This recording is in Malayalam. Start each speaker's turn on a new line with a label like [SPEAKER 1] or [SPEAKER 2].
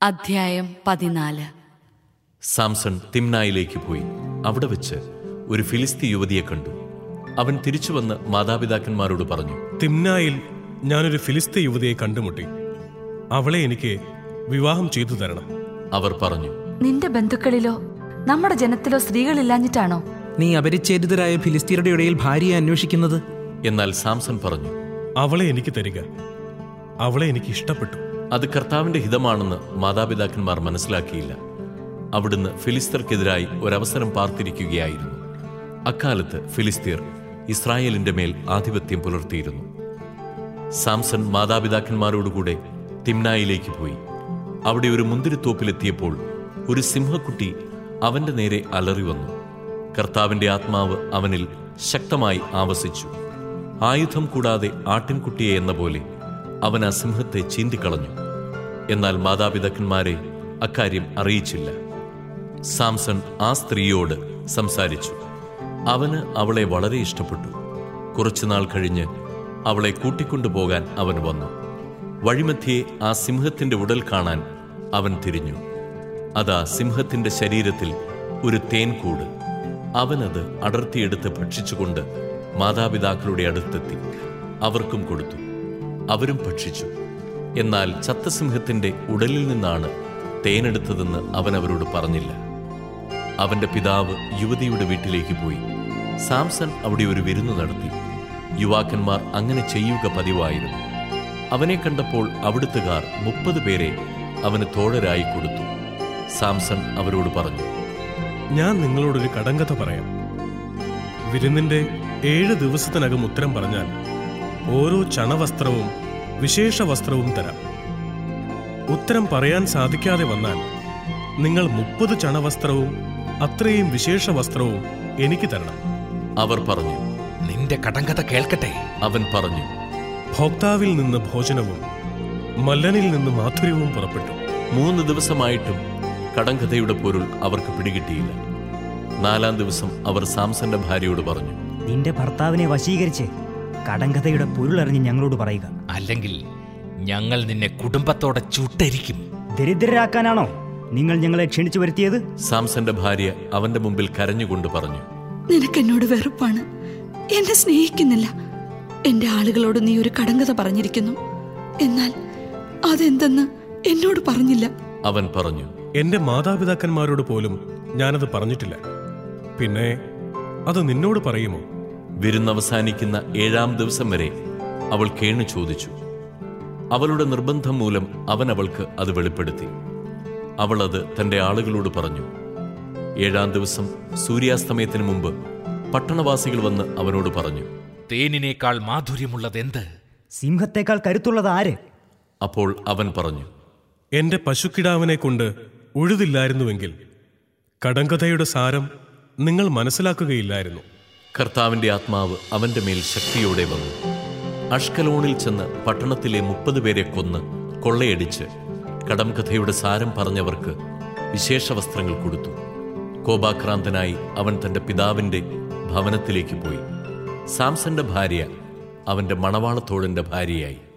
[SPEAKER 1] അധ്യായം പതിനാല്
[SPEAKER 2] സാംസൺ തിമ്നായിലേക്ക് പോയി അവിടെ വെച്ച് ഒരു ഫിലിസ്തീ യുവതിയെ കണ്ടു അവൻ തിരിച്ചു വന്ന് മാതാപിതാക്കന്മാരോട് പറഞ്ഞു
[SPEAKER 3] തിമ്നായിൽ ഞാനൊരു ഫിലിസ്തീ യുവതിയെ കണ്ടുമുട്ടി അവളെ എനിക്ക് വിവാഹം ചെയ്തു തരണം
[SPEAKER 2] അവർ പറഞ്ഞു
[SPEAKER 4] നിന്റെ ബന്ധുക്കളിലോ നമ്മുടെ ജനത്തിലോ സ്ത്രീകളില്ലാഞ്ഞിട്ടാണോ
[SPEAKER 5] നീ അപരിച്ഛേദിതരായ ഫിലിസ്തീനയുടെ ഇടയിൽ ഭാര്യയെ അന്വേഷിക്കുന്നത്
[SPEAKER 2] എന്നാൽ സാംസൺ പറഞ്ഞു
[SPEAKER 3] അവളെ എനിക്ക് തരിക അവളെ എനിക്ക് ഇഷ്ടപ്പെട്ടു
[SPEAKER 2] അത് കർത്താവിന്റെ ഹിതമാണെന്ന് മാതാപിതാക്കന്മാർ മനസ്സിലാക്കിയില്ല അവിടുന്ന് ഫിലിസ്തർക്കെതിരായി ഒരവസരം പാർത്തിരിക്കുകയായിരുന്നു അക്കാലത്ത് ഫിലിസ്തീർ ഇസ്രായേലിന്റെ മേൽ ആധിപത്യം പുലർത്തിയിരുന്നു സാംസൺ മാതാപിതാക്കന്മാരോടുകൂടെ തിമ്നായിലേക്ക് പോയി അവിടെ ഒരു മുന്തിരിത്തോപ്പിലെത്തിയപ്പോൾ ഒരു സിംഹക്കുട്ടി അവന്റെ നേരെ അലറി വന്നു കർത്താവിന്റെ ആത്മാവ് അവനിൽ ശക്തമായി ആവസിച്ചു ആയുധം കൂടാതെ ആട്ടിൻകുട്ടിയെ എന്ന പോലെ അവൻ ആ സിംഹത്തെ ചീന്തിക്കളഞ്ഞു എന്നാൽ മാതാപിതാക്കന്മാരെ അക്കാര്യം അറിയിച്ചില്ല സാംസൺ ആ സ്ത്രീയോട് സംസാരിച്ചു അവന് അവളെ വളരെ ഇഷ്ടപ്പെട്ടു കുറച്ചുനാൾ കഴിഞ്ഞ് അവളെ കൂട്ടിക്കൊണ്ടുപോകാൻ അവൻ വന്നു വഴിമധ്യേ ആ സിംഹത്തിന്റെ ഉടൽ കാണാൻ അവൻ തിരിഞ്ഞു അതാ സിംഹത്തിന്റെ ശരീരത്തിൽ ഒരു തേൻകൂട് അവനത് അടർത്തിയെടുത്ത് ഭക്ഷിച്ചുകൊണ്ട് മാതാപിതാക്കളുടെ അടുത്തെത്തി അവർക്കും കൊടുത്തു അവരും ഭക്ഷിച്ചു എന്നാൽ ചത്തസിംഹത്തിന്റെ ഉടലിൽ നിന്നാണ് തേനെടുത്തതെന്ന് അവൻ അവരോട് പറഞ്ഞില്ല അവന്റെ പിതാവ് യുവതിയുടെ വീട്ടിലേക്ക് പോയി സാംസൺ അവിടെ ഒരു വിരുന്ന് നടത്തി യുവാക്കന്മാർ അങ്ങനെ ചെയ്യുക പതിവായിരുന്നു അവനെ കണ്ടപ്പോൾ അവിടുത്തുകാർ മുപ്പത് പേരെ അവന് തോഴരായി കൊടുത്തു സാംസൺ അവരോട് പറഞ്ഞു
[SPEAKER 3] ഞാൻ നിങ്ങളോടൊരു കടങ്കഥ പറയാം വിരുന്നിന്റെ ഏഴ് ദിവസത്തിനകം ഉത്തരം പറഞ്ഞാൽ ഓരോ ചണവസ്ത്രവും വിശേഷ വസ്ത്രവും തരാം ഉത്തരം പറയാൻ സാധിക്കാതെ വന്നാൽ നിങ്ങൾ മുപ്പത് ചണവസ്ത്രവും അത്രയും വിശേഷ വസ്ത്രവും എനിക്ക് തരണം
[SPEAKER 2] അവർ പറഞ്ഞു
[SPEAKER 5] നിന്റെ കടങ്കഥ കേൾക്കട്ടെ
[SPEAKER 2] അവൻ പറഞ്ഞു
[SPEAKER 3] ഭോക്താവിൽ നിന്ന് ഭോജനവും മല്ലനിൽ നിന്ന് മാധുര്യവും പുറപ്പെട്ടു
[SPEAKER 2] മൂന്ന് ദിവസമായിട്ടും കടങ്കഥയുടെ പൊരുൾ അവർക്ക് പിടികിട്ടിയില്ല നാലാം ദിവസം അവർ സാംസന്റെ ഭാര്യയോട് പറഞ്ഞു
[SPEAKER 6] നിന്റെ ഭർത്താവിനെ വശീകരിച്ച് കടങ്കഥയുടെ പൊരുളറിഞ്ഞ് ഞങ്ങളോട് പറയുക
[SPEAKER 7] അല്ലെങ്കിൽ ഞങ്ങൾ നിന്നെ കുടുംബത്തോടെ ചുട്ടരിക്കും
[SPEAKER 6] ദരിദ്രരാക്കാനാണോ നിങ്ങൾ ഞങ്ങളെ ക്ഷണിച്ചു വരുത്തിയത്
[SPEAKER 2] സാംസന്റെ ഭാര്യ അവന്റെ മുമ്പിൽ കരഞ്ഞുകൊണ്ട് പറഞ്ഞു
[SPEAKER 4] നിനക്കെന്നോട് വെറുപ്പാണ് എന്നെ സ്നേഹിക്കുന്നില്ല എന്റെ ആളുകളോട് നീ ഒരു കടങ്കഥ പറഞ്ഞിരിക്കുന്നു എന്നാൽ അതെന്തെന്ന് എന്നോട് പറഞ്ഞില്ല
[SPEAKER 2] അവൻ പറഞ്ഞു
[SPEAKER 3] എന്റെ മാതാപിതാക്കന്മാരോട് പോലും ഞാനത് പറഞ്ഞിട്ടില്ല പിന്നെ അത് നിന്നോട് പറയുമോ
[SPEAKER 2] വിരുന്നവസാനിക്കുന്ന ഏഴാം ദിവസം വരെ അവൾ കേണു ചോദിച്ചു അവളുടെ നിർബന്ധം മൂലം അവൻ അവൾക്ക് അത് വെളിപ്പെടുത്തി അവൾ അത് തന്റെ ആളുകളോട് പറഞ്ഞു ഏഴാം ദിവസം സൂര്യാസ്തമയത്തിന് മുമ്പ് പട്ടണവാസികൾ വന്ന് അവനോട് പറഞ്ഞു
[SPEAKER 7] തേനിനേക്കാൾ മാധുര്യമുള്ളതെന്ത്
[SPEAKER 6] സിംഹത്തേക്കാൾ കരുത്തുള്ളത് ആര്
[SPEAKER 2] അപ്പോൾ അവൻ പറഞ്ഞു
[SPEAKER 3] എന്റെ പശുക്കിടാവിനെ കൊണ്ട് ഉഴുതില്ലായിരുന്നുവെങ്കിൽ കടങ്കഥയുടെ സാരം നിങ്ങൾ മനസ്സിലാക്കുകയില്ലായിരുന്നു
[SPEAKER 2] കർത്താവിന്റെ ആത്മാവ് അവന്റെ മേൽ ശക്തിയോടെ വന്നു അഷ്കലോണിൽ ചെന്ന് പട്ടണത്തിലെ മുപ്പത് പേരെ കൊന്ന് കൊള്ളയടിച്ച് കടംകഥയുടെ സാരം പറഞ്ഞവർക്ക് വിശേഷ വസ്ത്രങ്ങൾ കൊടുത്തു കോപാക്രാന്തനായി അവൻ തന്റെ പിതാവിന്റെ ഭവനത്തിലേക്ക് പോയി സാംസന്റെ ഭാര്യ അവന്റെ മണവാളത്തോഴന്റെ ഭാര്യയായി